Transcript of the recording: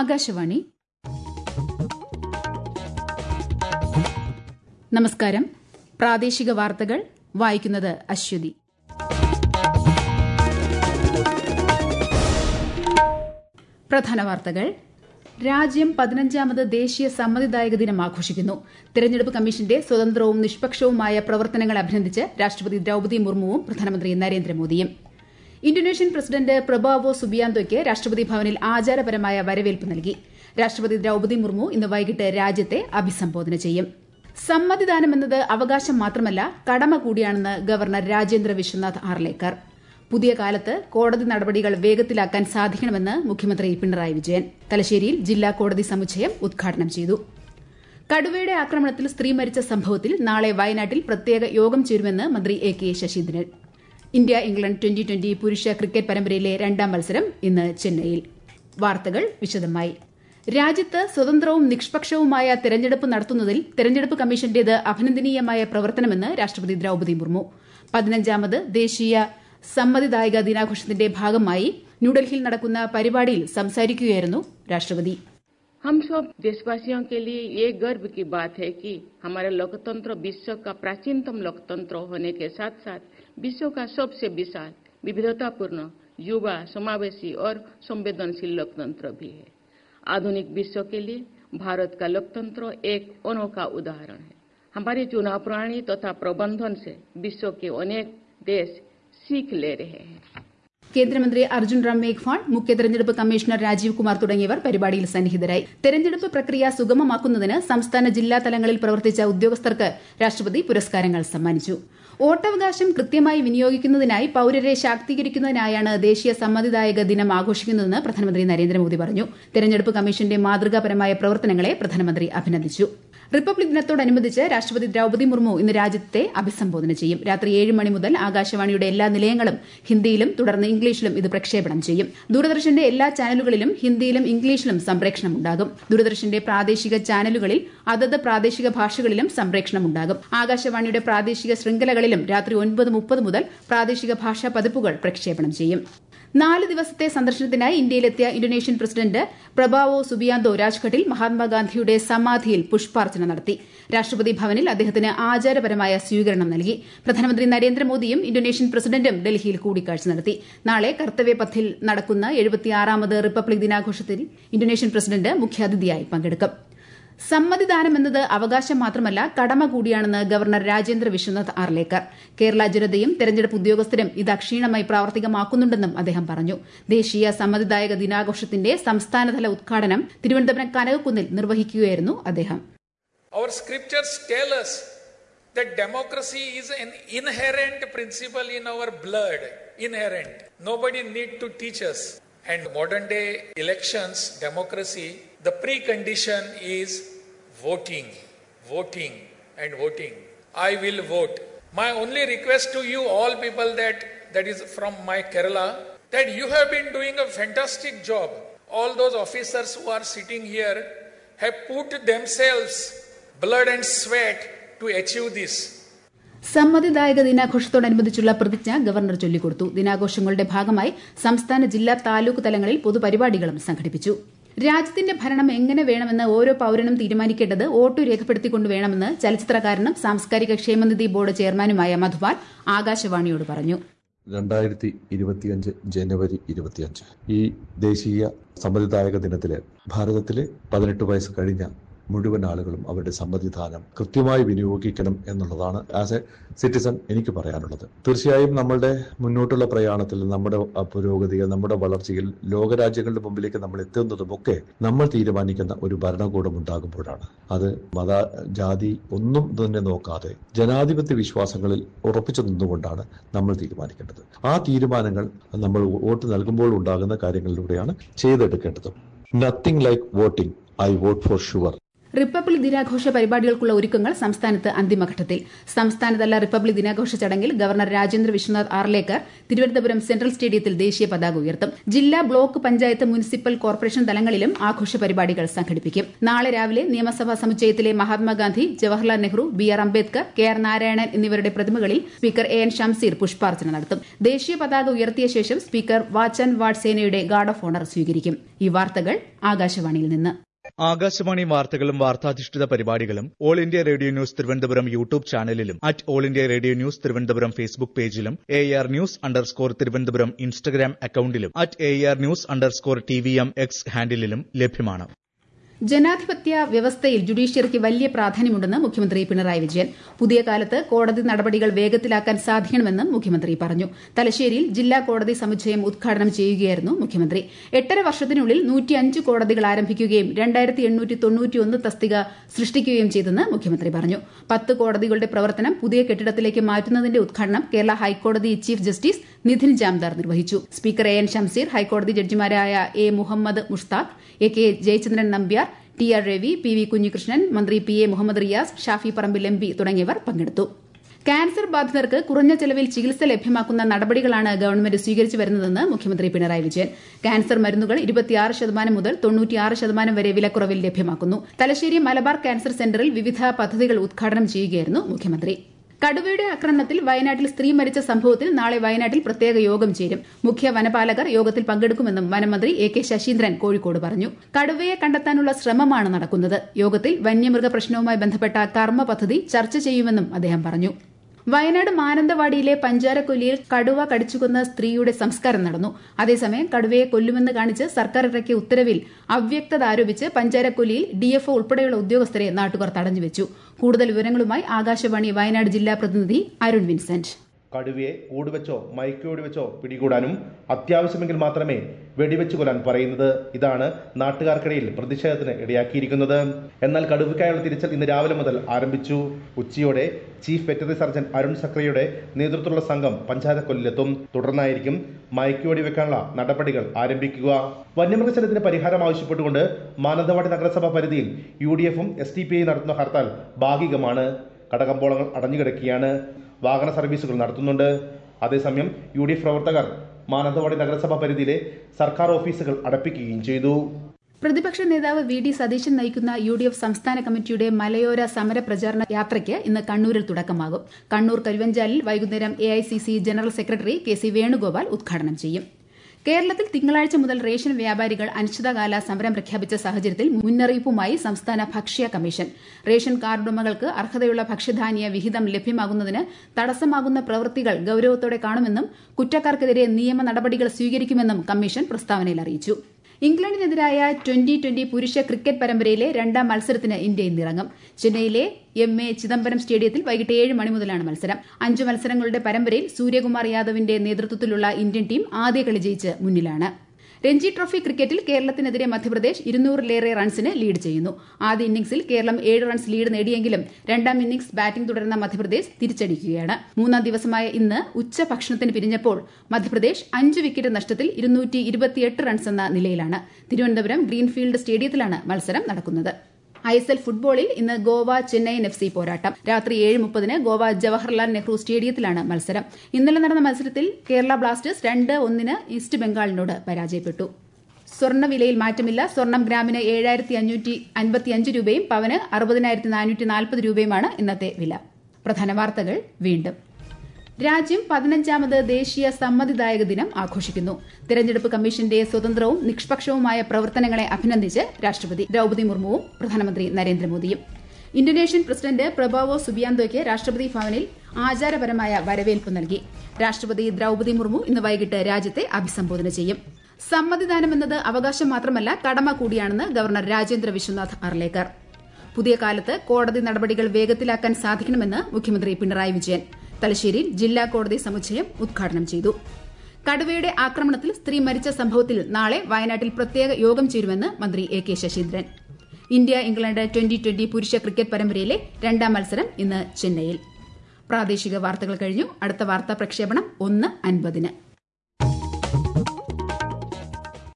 ആകാശവാണി നമസ്കാരം പ്രാദേശിക വാർത്തകൾ വായിക്കുന്നത് അശ്വതി പ്രധാന വാർത്തകൾ രാജ്യം പതിനഞ്ചാമത് ദേശീയ സമ്മതിദായക ദിനം ആഘോഷിക്കുന്നു തെരഞ്ഞെടുപ്പ് കമ്മീഷന്റെ സ്വതന്ത്രവും നിഷ്പക്ഷവുമായ പ്രവർത്തനങ്ങൾ അഭിനന്ദിച്ച് രാഷ്ട്രപതി ദ്രൌപദി മുർമുവും പ്രധാനമന്ത്രി നരേന്ദ്രമോദിയും ഇന്തോനേഷ്യൻ പ്രസിഡന്റ് പ്രബാവോ സുബിയാന്തോയ്ക്ക് രാഷ്ട്രപതി ഭവനിൽ ആചാരപരമായ വരവേൽപ്പ് നൽകി രാഷ്ട്രപതി ദ്രൌപദി മുർമു ഇന്ന് വൈകിട്ട് രാജ്യത്തെ അഭിസംബോധന ചെയ്യും സമ്മതിദാനമെന്നത് അവകാശം മാത്രമല്ല കടമ കൂടിയാണെന്ന് ഗവർണർ രാജേന്ദ്ര വിശ്വനാഥ് ആർലേക്കർ പുതിയ കാലത്ത് കോടതി നടപടികൾ വേഗത്തിലാക്കാൻ സാധിക്കണമെന്ന് മുഖ്യമന്ത്രി പിണറായി വിജയൻ തലശ്ശേരിയിൽ ജില്ലാ കോടതി സമുച്ചയം ഉദ്ഘാടനം ചെയ്തു കടുവയുടെ ആക്രമണത്തിൽ സ്ത്രീ മരിച്ച സംഭവത്തിൽ നാളെ വയനാട്ടിൽ പ്രത്യേക യോഗം ചേരുമെന്ന് മന്ത്രി A K Saseendran India England twenty twenty പുരുഷ ക്രിക്കറ്റ് പരമ്പരയിലെ രണ്ടാം മത്സരം ഇന്ന് ചെന്നൈയിൽ വാർത്തകൾ വിശദമായി രാജ്യത്ത് സ്വതന്ത്രവും നിഷ്പക്ഷവുമായ തെരഞ്ഞെടുപ്പ് നടത്തുന്നതിൽ തെരഞ്ഞെടുപ്പ് കമ്മീഷന്റേത് അഭിനന്ദനീയമായ പ്രവർത്തനമെന്ന് രാഷ്ട്രപതി ദ്രൌപദി മുർമു പതിനഞ്ചാമത് ദേശീയ സമ്മതിദായക ദിനാഘോഷത്തിന്റെ ഭാഗമായി ന്യൂഡൽഹിയിൽ നടക്കുന്ന പരിപാടിയിൽ സംസാരിക്കുകയായിരുന്നു രാഷ്ട്രപതി हम सब देशवासियों के लिए ये गर्व की बात है कि हमारा लोकतंत्र विश्व का प्राचीनतम लोकतंत्र होने के साथ साथ विश्व का सबसे विशाल विविधतापूर्ण युवा समावेशी और संवेदनशील लोकतंत्र भी है आधुनिक विश्व के लिए भारत का लोकतंत्र एक अनोखा उदाहरण है हमारी चुनाव प्रणाली तथा प्रबंधन से विश्व के अनेक देश सीख ले रहे हैं കേന്ദ്രമന്ത്രി അർജുൻ റാം മേഘ്വാൾ മുഖ്യ തെരഞ്ഞെടുപ്പ് കമ്മീഷണർ രാജീവ് കുമാർ തുടങ്ങിയവർ പരിപാടിയിൽ സന്നിഹിതരായി തെരഞ്ഞെടുപ്പ് പ്രക്രിയ സുഗമമാക്കുന്നതിന് സംസ്ഥാന ജില്ലാ തലങ്ങളിൽ പ്രവർത്തിച്ച ഉദ്യോഗസ്ഥർക്ക് രാഷ്ട്രപതി പുരസ്കാരങ്ങൾ സമ്മാനിച്ചു വോട്ടവകാശം കൃത്യമായി വിനിയോഗിക്കുന്നതിനായി പൌരരെ ശാക്തീകരിക്കുന്നതിനായാണ് ദേശീയ സമ്മതിദായക ദിനം ആഘോഷിക്കുന്നതെന്ന് പ്രധാനമന്ത്രി നരേന്ദ്രമോദി പറഞ്ഞു തെരഞ്ഞെടുപ്പ് കമ്മീഷന്റെ മാതൃകാപരമായ പ്രവർത്തനങ്ങളെ പ്രധാനമന്ത്രി അഭിനന്ദിച്ചു റിപ്പബ്ലിക് ദിനത്തോടനുബന്ധിച്ച് രാഷ്ട്രപതി ദ്രൌപദി മുർമു ഇന്ന് രാജ്യത്തെ അഭിസംബോധന ചെയ്യും രാത്രി ഏഴ് മണി മുതൽ ആകാശവാണിയുടെ എല്ലാ നിലയങ്ങളും ഹിന്ദിയിലും തുടർന്ന് ഇംഗ്ലീഷിലും ഇത് പ്രക്ഷേപണം ചെയ്യും ദൂരദർശന്റെ എല്ലാ ചാനലുകളിലും ഹിന്ദിയിലും ഇംഗ്ലീഷിലും സംപ്രേഷണം ഉണ്ടാകും ദൂരദർശന്റെ പ്രാദേശിക ചാനലുകളിൽ അതത് പ്രാദേശിക ഭാഷകളിലും സംപ്രേഷണം ഉണ്ടാകും ആകാശവാണിയുടെ പ്രാദേശിക ശൃംഖലകളിലും രാത്രി ഒൻപത് മുപ്പത് മുതൽ പ്രാദേശിക ഭാഷാ പതിപ്പുകൾ പ്രക്ഷേപണം ചെയ്യും നാല് ദിവസത്തെ സന്ദർശനത്തിനായി ഇന്ത്യയിലെത്തിയ ഇന്തോനേഷ്യൻ പ്രസിഡന്റ് പ്രബാവോ സുബിയാന്തോ രാജ്ഘട്ടിൽ മഹാത്മാഗാന്ധിയുടെ സമാധിയിൽ പുഷ്പാർച്ചന നടത്തി രാഷ്ട്രപതി ഭവനിൽ അദ്ദേഹത്തിന് ആചാരപരമായ സ്വീകരണം നൽകി പ്രധാനമന്ത്രി നരേന്ദ്രമോദിയും ഇന്തോനേഷ്യൻ പ്രസിഡന്റും ഡൽഹിയിൽ കൂടിക്കാഴ്ച നടത്തി നാളെ കർത്തവ്യപഥിൽ നടക്കുന്ന എഴുപത്തിയാറാമത് റിപ്പബ്ലിക് ദിനാഘോഷത്തിൽ ഇന്തോനേഷ്യൻ പ്രസിഡന്റ് മുഖ്യാതിഥിയായി പങ്കെടുക്കും സമ്മതിദാനം എന്നത് അവകാശം മാത്രമല്ല കടമ കൂടിയാണെന്ന് ഗവർണർ രാജേന്ദ്ര വിശ്വനാഥ് ആർലേക്കർ കേരള ജനതയും തെരഞ്ഞെടുപ്പ് ഉദ്യോഗസ്ഥരും ഇത് അക്ഷീണമായി പ്രാവർത്തികമാക്കുന്നുണ്ടെന്നും അദ്ദേഹം പറഞ്ഞു ദേശീയ സമ്മതിദായക ദിനാഘോഷത്തിന്റെ സംസ്ഥാനതല ഉദ്ഘാടനം തിരുവനന്തപുരം കനകക്കുന്നിൽ നിർവഹിക്കുകയായിരുന്നു അദ്ദേഹം Our scriptures tell us that democracy is an inherent principle in our blood. Inherent. Nobody need to teach us. And modern day elections, democracy, the precondition is voting, voting, and voting. I will vote. My only request to you, all people that that is from my Kerala, that you have been doing a fantastic job. All those officers who are sitting here have put themselves blood and sweat to achieve this. സമ്മതിദായക ദിനാഘോഷത്തോടനുബന്ധിച്ചുള്ള പ്രതിജ്ഞ governor ചൊല്ലിക്കൊടുത്തു ദിനാഘോഷങ്ങളുടെ ഭാഗമായി സംസ്ഥാന ജില്ലാ താലൂക്ക് തലങ്ങളിൽ പൊതുപരിപാടികളും സംഘടിപ്പിച്ചു രാജ്യത്തിന്റെ ഭരണം എങ്ങനെ വേണമെന്ന് ഓരോ പൌരനും തീരുമാനിക്കേണ്ടത് വോട്ടു രേഖപ്പെടുത്തിക്കൊണ്ട് വേണമെന്ന് ചലച്ചിത്രകാരനും സാംസ്കാരിക ക്ഷേമനിധി ബോർഡ് ചെയർമാനുമായ മധുപാൽ ആകാശവാണിയോട് പറഞ്ഞു രണ്ടായിരത്തി ഇരുപത്തിയഞ്ച് ജനുവരി ഇരുപത്തിയഞ്ച് ഈ ദേശീയ സമ്മതിദായക ദിനത്തില് ഭാരതത്തിലെ പതിനെട്ട് വയസ്സ് കഴിഞ്ഞ മുഴുവൻ ആളുകളും അവരുടെ സമ്മതിദാനം കൃത്യമായി വിനിയോഗിക്കണം എന്നുള്ളതാണ് ആസ് എ സിറ്റിസൺ എനിക്ക് പറയാനുള്ളത് തീർച്ചയായും നമ്മളുടെ മുന്നോട്ടുള്ള പ്രയാണത്തിൽ നമ്മുടെ പുരോഗതിയിൽ നമ്മുടെ വളർച്ചയിൽ ലോകരാജ്യങ്ങളുടെ മുമ്പിലേക്ക് നമ്മൾ എത്തുന്നതും ഒക്കെ നമ്മൾ തീരുമാനിക്കുന്ന ഒരു ഭരണകൂടം ഉണ്ടാകുമ്പോഴാണ് അത് മത ജാതി ഒന്നും തന്നെ നോക്കാതെ ജനാധിപത്യ വിശ്വാസങ്ങളിൽ ഉറപ്പിച്ചു നിന്നുകൊണ്ടാണ് നമ്മൾ തീരുമാനിക്കേണ്ടത് ആ തീരുമാനങ്ങൾ നമ്മൾ വോട്ട് നൽകുമ്പോൾ ഉണ്ടാകുന്ന കാര്യങ്ങളിലൂടെയാണ് ചെയ്തെടുക്കേണ്ടത് nothing like voting I vote for sure republic ദിനാഘോഷ പരിപാടികൾക്കുള്ള ഒരുക്കങ്ങൾ സംസ്ഥാനത്ത് അന്തിമഘട്ടത്തിൽ സംസ്ഥാനതല റിപ്പബ്ലിക് ദിനാഘോഷ ചടങ്ങിൽ ഗവർണർ രാജേന്ദ്ര വിശ്വനാഥ് ആർലേക്കർ തിരുവനന്തപുരം സെൻട്രൽ സ്റ്റേഡിയത്തിൽ ദേശീയ പതാക ഉയർത്തും ജില്ലാ ബ്ലോക്ക് പഞ്ചായത്ത് മുനിസിപ്പൽ കോർപ്പറേഷൻ തലങ്ങളിലും ആഘോഷ പരിപാടികൾ സംഘടിപ്പിക്കും നാളെ രാവിലെ നിയമസഭാ സമുച്ചയത്തിലെ Mahatma Gandhi Jawaharlal Nehru B R Ambedkar K R Narayanan എന്നിവരുടെ പ്രതിമകളിൽ സ്പീക്കർ എ എൻ ഷംസീർ പുഷ്പാർച്ചന നടത്തും ദേശീയ പതാക ഉയർത്തിയ ശേഷം സ്പീക്കർ വാച്ച് ആൻഡ് വാർഡ് സേനയുടെ ഗാർഡ് ഓഫ് ഓണർ സ്വീകരിക്കും ഈ വാർത്തകൾ ആകാശവാണിയിൽ നിന്ന് ആകാശവാണി വാർത്തകളും വാർത്താധിഷ്ഠിത പരിപാടികളും all India radio news Thiruvananthapuram YouTube ചാനലിലും at all India radio news Thiruvananthapuram Facebook പേജിലും A R news underscore Thiruvananthapuram Instagram അക്കൌണ്ടിലും at A R news underscore T V M X ഹാൻഡിലും ലഭ്യമാണ് ജനാധിപത്യ വ്യവസ്ഥയിൽ ജുഡീഷ്യറിക്ക് വലിയ പ്രാധാന്യമുണ്ടെന്ന് മുഖ്യമന്ത്രി പിണറായി വിജയൻ പുതിയ കാലത്ത് കോടതി നടപടികൾ വേഗത്തിലാക്കാൻ സാധിക്കണമെന്നും മുഖ്യമന്ത്രി പറഞ്ഞു തലശ്ശേരിയിൽ ജില്ലാ കോടതി സമുച്ചയം ഉദ്ഘാടനം ചെയ്യുകയായിരുന്നു മുഖ്യമന്ത്രി എട്ടര വർഷത്തിനുള്ളിൽ നൂറ്റിയഞ്ച് കോടതികൾ ആരംഭിക്കുകയും രണ്ടായിരത്തി എണ്ണൂറ്റി തൊണ്ണൂറ്റിയൊന്ന് തസ്തിക സൃഷ്ടിക്കുകയും ചെയ്തെന്ന് മുഖ്യമന്ത്രി പറഞ്ഞു പത്ത് കോടതികളുടെ പ്രവർത്തനം പുതിയ കെട്ടിടത്തിലേക്ക് മാറ്റുന്നതിന്റെ ഉദ്ഘാടനം കേരള ഹൈക്കോടതി ചീഫ് ജസ്റ്റിസ് നിധിൻ ജാംദാർ നിർവഹിച്ചു സ്പീക്കർ എ എൻ ഷംസീർ ഹൈക്കോടതി ജഡ്ജിമാരായ A Muhammad Mushtaq A K Jayachandran Nambiar T R Ravi P V Kunhikrishnan മന്ത്രി P A Muhammad Riyas Shafi Parambil M P തുടങ്ങിയവർ പങ്കെടുത്തു ക്യാൻസർ ബാധിതർക്ക് കുറഞ്ഞ ചെലവിൽ ചികിത്സ ലഭ്യമാക്കുന്ന നടപടികളാണ് ഗവൺമെന്റ് സ്വീകരിച്ചു വരുന്നതെന്ന് മുഖ്യമന്ത്രി പിണറായി വിജയൻ ക്യാൻസർ മരുന്നുകൾ ഇരുപത്തിയാറ് ശതമാനം മുതൽ തൊണ്ണൂറ്റിയാറ് ശതമാനം വരെ വിലക്കുറവിൽ ലഭ്യമാക്കുന്നു തലശ്ശേരി മലബാർ ക്യാൻസർ സെന്ററിൽ വിവിധ പദ്ധതികൾ ഉദ്ഘാടനം ചെയ്യുകയായിരുന്നു മുഖ്യമന്ത്രി കടുവയുടെ ആക്രമണത്തിൽ വയനാട്ടിൽ സ്ത്രീ മരിച്ച സംഭവത്തിൽ നാളെ വയനാട്ടിൽ പ്രത്യേക യോഗം ചേരും മുഖ്യ വനപാലകർ യോഗത്തിൽ പങ്കെടുക്കുമെന്നും വനമന്ത്രി എ കെ ശശീന്ദ്രൻ കോഴിക്കോട് പറഞ്ഞു കടുവയെ കണ്ടെത്താനുള്ള ശ്രമമാണ് നടക്കുന്നത് യോഗത്തിൽ വന്യമൃഗ പ്രശ്നവുമായി ബന്ധപ്പെട്ട കർമ്മ പദ്ധതി ചർച്ച ചെയ്യുമെന്നും അദ്ദേഹം പറഞ്ഞു വയനാട് മാനന്തവാടിയിലെ പഞ്ചാരക്കൊല്ലിയിൽ കടുവ കടിച്ചുകൊന്ന സ്ത്രീയുടെ സംസ്കാരം നടന്നു അതേസമയം കടുവയെ കൊല്ലുമെന്ന് കാണിച്ച് സർക്കാർ ഇറക്കിയ ഉത്തരവിൽ അവ്യക്തത ആരോപിച്ച് പഞ്ചാരക്കൊല്ലിയിൽ ഡിഎഫ്ഒ ഉൾപ്പെടെയുള്ള ഉദ്യോഗസ്ഥരെ നാട്ടുകാർ തടഞ്ഞുവച്ചു കൂടുതൽ വിവരങ്ങളുമായി ആകാശവാണി വയനാട് ജില്ലാ പ്രതിനിധി അരുൺ വിൻസെന്റ് കടുവയെ കൂടുവെച്ചോ മയക്കുവെടി വെച്ചോ പിടികൂടാനും അത്യാവശ്യമെങ്കിൽ മാത്രമേ വെടിവെച്ചു കൊല്ലാൻ പറയുന്നത് ഇതാണ് നാട്ടുകാർക്കിടയിൽ പ്രതിഷേധത്തിന് ഇടയാക്കിയിരിക്കുന്നത് എന്നാൽ കടുവയ്ക്കായുള്ള തിരിച്ചൽ ഇന്ന് രാവിലെ മുതൽ ആരംഭിച്ചു ഉച്ചയോടെ ചീഫ് വെറ്ററി സർജൻ അരുൺ സക്രയുടെ നേതൃത്വത്തിലുള്ള സംഘം പഞ്ചായത്ത് തുടർന്നായിരിക്കും മയക്കുവെടി വെക്കാനുള്ള നടപടികൾ ആരംഭിക്കുക വന്യമൃഗശല്യത്തിന് പരിഹാരം ആവശ്യപ്പെട്ടുകൊണ്ട് മാനന്തവാടി നഗരസഭാ പരിധിയിൽ യു ഡി എഫും എസ് ഡി പി ഐ നടത്തുന്ന ഹർത്താൽ ഭാഗികമാണ് കടകമ്പോളങ്ങൾ അടഞ്ഞുകിടക്കുകയാണ് വാഹന സർവീസുകൾ നടത്തുന്നുണ്ട് അതേസമയം യു ഡി എഫ് പ്രവർത്തകർ മാനന്തവാടി നഗരസഭാ പരിധിയിലെ സർക്കാർ ഓഫീസുകൾ അടപ്പിക്കുകയും ചെയ്തു പ്രതിപക്ഷ നേതാവ് വി ഡി സതീശൻ നയിക്കുന്ന യു ഡി എഫ് സംസ്ഥാന കമ്മിറ്റിയുടെ മലയോര സമര പ്രചാരണ യാത്രയ്ക്ക് ഇന്ന് കണ്ണൂരിൽ തുടക്കമാകും കണ്ണൂർ കരുവഞ്ചാലിൽ വൈകുന്നേരം A general secretary K C Venugopal ഉദ്ഘാടനം ചെയ്യും കേരളത്തിൽ തിങ്കളാഴ്ച മുതൽ റേഷൻ വ്യാപാരികൾ അനിശ്ചിതകാല സമരം പ്രഖ്യാപിച്ച സാഹചര്യത്തിൽ മുന്നറിയിപ്പുമായി സംസ്ഥാന ഭക്ഷ്യ കമ്മീഷൻ റേഷൻ കാർഡുടമകൾക്ക് അർഹതയുള്ള ഭക്ഷ്യധാന്യ വിഹിതം ലഭ്യമാകുന്നതിന് തടസ്സമാകുന്ന പ്രവൃത്തികൾ ഗൌരവത്തോടെ കാണുമെന്നും കുറ്റക്കാർക്കെതിരെ നിയമ നടപടികൾ സ്വീകരിക്കുമെന്നും കമ്മീഷൻ പ്രസ്താവനയിൽ അറിയിച്ചു ഇംഗ്ലണ്ടിനെതിരായ ട്വന്റി ട്വന്റി പുരുഷ ക്രിക്കറ്റ് പരമ്പരയിലെ രണ്ടാം മത്സരത്തിന് ഇന്ത്യ ഇന്നിറങ്ങും ചെന്നൈയിലെ എം എ ചിദംബരം സ്റ്റേഡിയത്തിൽ വൈകിട്ട് ഏഴ് മണി മുതലാണ് മത്സരം അഞ്ച് മത്സരങ്ങളുടെ പരമ്പരയിൽ സൂര്യകുമാർ യാദവിന്റെ നേതൃത്വത്തിലുള്ള ഇന്ത്യൻ ടീം ആദ്യ കളി ജയിച്ച് മുന്നിലാണ് രഞ്ജി ട്രോഫി ക്രിക്കറ്റിൽ കേരളത്തിനെതിരെ മധ്യപ്രദേശ് ഇരുന്നൂറിലേറെ റൺസിന് ലീഡ് ചെയ്യുന്നു ആദ്യ ഇന്നിംഗ്സിൽ കേരളം ഏഴ് റൺസ് ലീഡ് നേടിയെങ്കിലും രണ്ടാം ഇന്നിംഗ്സ് ബാറ്റിംഗ് തുടർന്ന മധ്യപ്രദേശ് തിരിച്ചടിക്കുകയാണ് മൂന്നാം ദിവസമായ ഇന്ന് ഉച്ചഭക്ഷണത്തിന് പിരിഞ്ഞപ്പോൾ മധ്യപ്രദേശ് അഞ്ച് വിക്കറ്റ് നഷ്ടത്തിൽ ഇരുന്നൂറ്റി ഇരുപത്തിയെട്ട് റൺസ് എന്ന നിലയിലാണ് തിരുവനന്തപുരം ഗ്രീൻഫീൽഡ് സ്റ്റേഡിയത്തിലാണ് മത്സരം നടക്കുന്നത് ഐ എസ് എൽ ഫുട്ബോളിൽ ഇന്ന് ഗോവ ചെന്നൈയിൻ എഫ് സി പോരാട്ടം രാത്രി ഏഴ് മുപ്പതിന് ഗോവ ജവഹർലാൽ നെഹ്റു സ്റ്റേഡിയത്തിലാണ് മത്സരം ഇന്നലെ നടന്ന മത്സരത്തിൽ കേരള ബ്ലാസ്റ്റേഴ്സ് രണ്ട് ഒന്നിന് ഈസ്റ്റ് ബംഗാളിനോട് പരാജയപ്പെട്ടു സ്വർണ്ണവിലയിൽ മാറ്റമില്ല സ്വർണം ഗ്രാമിന് ഏഴായിരത്തി അഞ്ഞൂറ്റി അൻപത്തിയഞ്ച് രൂപയും പവന് അറുപതിനായിരത്തി നാനൂറ്റി നാൽപ്പത് രൂപയുമാണ് ഇന്നത്തെ വില പ്രധാന വാർത്തകൾ വീണ്ടും രാജ്യം പതിനഞ്ചാമത് ദേശീയ സമ്മതിദായക ദിനം ആഘോഷിക്കുന്നു തെരഞ്ഞെടുപ്പ് കമ്മീഷന്റെ സ്വതന്ത്രവും നിഷ്പക്ഷവുമായ പ്രവർത്തനങ്ങളെ അഭിനന്ദിച്ച് രാഷ്ട്രപതി ദ്രൌപദി മുർമുവും പ്രധാനമന്ത്രി നരേന്ദ്രമോദിയും ഇന്തോനേഷ്യൻ പ്രസിഡന്റ് പ്രബാവോ സുബിയാന്തോയ്ക്ക് രാഷ്ട്രപതി ഭവനിൽ ആചാരപരമായ വരവേൽപ്പ് നൽകി രാഷ്ട്രപതി ദ്രൌപദി മുർമു ഇന്ന് വൈകിട്ട് രാജ്യത്തെ അഭിസംബോധന ചെയ്യും സമ്മതിദാനം എന്നത് അവകാശം മാത്രമല്ല കടമ കൂടിയാണെന്ന് ഗവർണർ രാജേന്ദ്ര വിശ്വനാഥ് അർലേക്കർ പുതിയ കാലത്ത് കോടതി നടപടികൾ വേഗത്തിലാക്കാൻ സാധിക്കണമെന്ന് മുഖ്യമന്ത്രി പിണറായി വിജയൻ തലശ്ശേരിയിൽ ജില്ലാ കോടതി സമുച്ചയം ഉദ്ഘാടനം ചെയ്തു കടുവയുടെ ആക്രമണത്തിൽ സ്ത്രീ മരിച്ച സംഭവത്തിൽ നാളെ വയനാട്ടിൽ പ്രത്യേക യോഗം ചേരുമെന്ന് മന്ത്രി A K Saseendran India England twenty twenty പുരുഷ ക്രിക്കറ്റ് പരമ്പരയിലെ രണ്ടാം മത്സരം ഇന്ന് ചെന്നൈയിൽ പ്രാദേശിക വാർത്തകൾ കഴിഞ്ഞു അടുത്ത വാർത്താ പ്രക്ഷേപണം ഒന്ന് അൻപതിന്